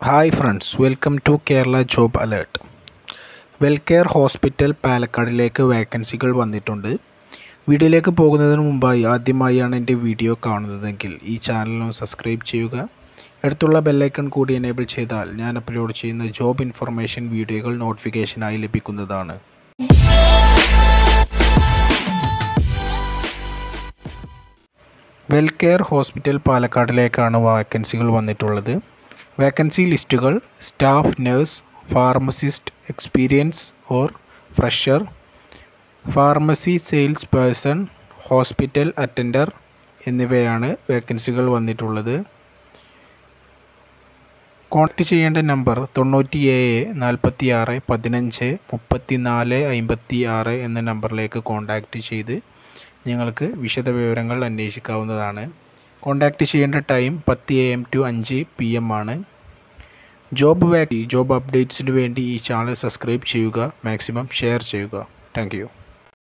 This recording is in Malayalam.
hi friends welcome to Kerala job alert Welcare hospital പാലക്കാടിലേക്ക് വേക്കൻസികൾ വന്നിട്ടുണ്ട് വീഡിയോയിലേക്ക് പോകുന്നതിന് മുമ്പായി ആദ്യമായാണ് എൻ്റെ വീഡിയോ കാണുന്നതെങ്കിൽ ഈ ചാനലും സബ്സ്ക്രൈബ് ചെയ്യുക അടുത്തുള്ള ബെല്ലൈക്കൺ കൂടി എനേബിൾ ചെയ്താൽ ഞാൻ അപ്ലോഡ് ചെയ്യുന്ന ജോബ് ഇൻഫർമേഷൻ വീഡിയോകൾ നോട്ടിഫിക്കേഷനായി ലഭിക്കുന്നതാണ് വെൽകെയർ ഹോസ്പിറ്റൽ പാലക്കാടിലേക്കാണ് വാക്കൻസികൾ വന്നിട്ടുള്ളത് വേക്കൻസി ലിസ്റ്റുകൾ staff nurse pharmacist experience or fresher pharmacy sales person hospital attender എന്നിവയാണ് വേക്കൻസികൾ വന്നിട്ടുള്ളത് കോൺടാക്റ്റ് ചെയ്യേണ്ട നമ്പർ തൊണ്ണൂറ്റി ഏഴ് നാൽപ്പത്തി ആറ് പതിനഞ്ച് മുപ്പത്തി നാല് അമ്പത്തി ആറ് എന്ന നമ്പറിലേക്ക് കോൺടാക്റ്റ് ചെയ്ത് നിങ്ങൾക്ക് വിശദ വിവരങ്ങൾ അന്വേഷിക്കാവുന്നതാണ് കോൺടാക്റ്റ് ചെയ്യേണ്ട ടൈം പത്ത് എ എം ടു അഞ്ച് പി എം ആണ് ജോബ് വാക്കി ജോബ് അപ്ഡേറ്റ്സിന് വേണ്ടി ഈ ചാനൽ സബ്സ്ക്രൈബ് ചെയ്യുക മാക്സിമം ഷെയർ ചെയ്യുക താങ്ക് യു